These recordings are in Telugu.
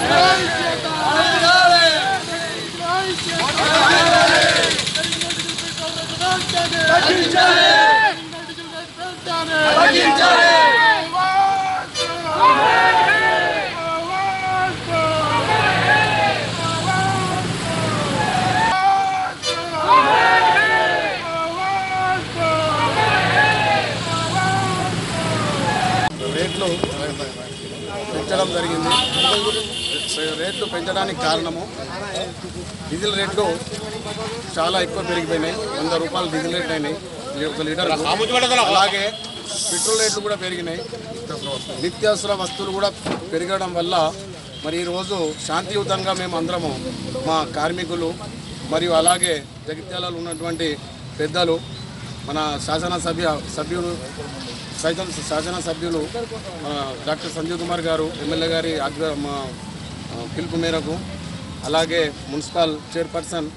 రేట్లు పెంచడం జరిగింది రేట్లు పెంచడానికి కారణము డీజిల్ రేట్లు చాలా ఎక్కువ పెరిగిపోయినాయి వంద రూపాయలు డీజిల్ రేట్లు అయినాయి లీ- ఒక లీటర్ అలాగే పెట్రోల్ రేట్లు కూడా పెరిగినాయి నిత్యావసర వస్తువులు కూడా పెరగడం వల్ల మరి ఈరోజు శాంతియుతంగా మేము అందరము మా కార్మికులు మరియు అలాగే జగిత్యాలలో ఉన్నటువంటి పెద్దలు మన శాసనసభ్య సభ్యులు సైతం శాసనసభ్యులు ఆ, డాక్టర్ సంజీవ్ కుమార్ గారు ఎమ్మెల్యే గారి ఆజ్ఞ మా ఆ, పిలుపు మేరకు అలాగే మున్సిపల్ చైర్పర్సన్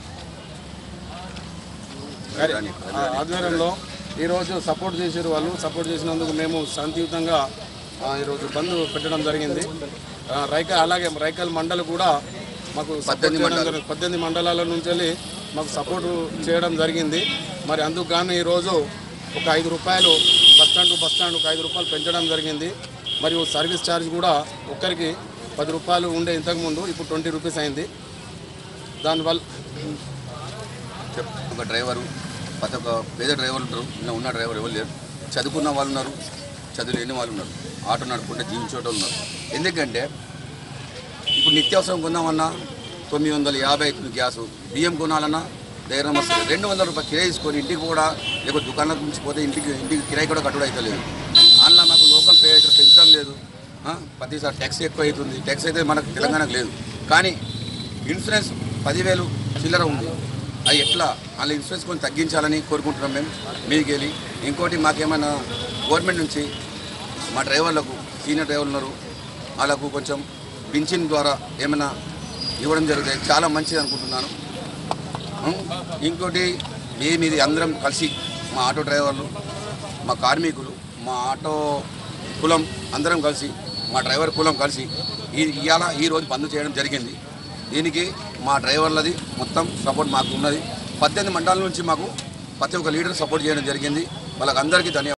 గారి ఆ, ఆధ్వర్యంలో ఈరోజు సపోర్ట్ చేసారు వాళ్ళు సపోర్ట్ చేసినందుకు మేము శాంతియుతంగా ఆ, ఈరోజు బంద్ పెట్టడం జరిగింది ఆ, రైక అలాగే రైకల్ మండలి కూడా మాకు సపోర్ట్ చేయడం జరిగింది. పద్దెనిమిది మండలాల నుంచి వెళ్ళి మాకు సపోర్ట్ చేయడం జరిగింది మరి అందుకు గాను ఈరోజు ఒక ఐదు రూపాయలు bus stand to bus stand ఒక ఐదు రూపాయలు పెంచడం జరిగింది మరియు సర్వీస్ ఛార్జ్ కూడా ఒక్కరికి పది రూపాయలు ఉండే ఇంతకుముందు ఇప్పుడు ట్వంటీ రూపీస్ అయింది దానివల్ల చెప్ ఒక డ్రైవరు ప్రతి ఒక్క పేద డ్రైవర్లు ఉంటారు ఇలా ఉన్న డ్రైవర్ ఎవరు లేరు చదువుకున్న వాళ్ళు ఉన్నారు చదువు లేని వాళ్ళు ఉన్నారు ఆటో నడుపుకుంటే జీవించేటోళ్ళు ఉన్నారు ఎందుకంటే ఇప్పుడు నిత్యావసరం కొందామన్నా తొమ్మిది వందల యాభై అవుతుంది గ్యాసు బియ్యం కొనాలన్నా దగ్గర వస్తుంది రెండు వందల రూపాయలు కిరాయి తీసుకొని ఇంటికి కూడా లేకపోతే దుకాణాలకు నుంచి పోతే ఇంటికి ఇంటికి కిరాయి కూడా కట్టుడు అవుతలేదు అందులో మాకు లోకల్ పే ఇక్కడ పెంచడం లేదు ఆ, ప్రతిసారి ట్యాక్స్ ఎక్కువ అవుతుంది ట్యాక్స్ అయితే మనకు తెలంగాణకు లేదు కానీ ఇన్సూరెన్స్ పదివేలు చిల్లర ఉంది అది ఎట్లా వాళ్ళ ఇన్సూరెన్స్ కొంచెం తగ్గించాలని కోరుకుంటున్నాం మేము మీకు వెళ్ళి ఇంకోటి మాకేమైనా గవర్నమెంట్ నుంచి మా డ్రైవర్లకు సీనియర్ డ్రైవర్లు ఉన్నారు వాళ్ళకు కొంచెం పింఛన్ ద్వారా ఏమైనా ఇవ్వడం జరుగుతుంది చాలా మంచిది అనుకుంటున్నాను ఉం? ఇంకోటి మేము ఇది అందరం కలిసి మా ఆటో డ్రైవర్లు మా కార్మికులు మా ఆటో కులం అందరం కలిసి మా డ్రైవర్ కులం కలిసి ఈ ఇవాళ ఈ రోజు బంద్ చేయడం జరిగింది దీనికి మా డ్రైవర్లది మొత్తం సపోర్ట్ మాకు ఉన్నది పద్దెనిమిది మండలాల నుంచి మాకు ప్రతి ఒక్క లీడర్ సపోర్ట్ చేయడం జరిగింది వాళ్ళకి అందరికీ ధన్యవాదాలు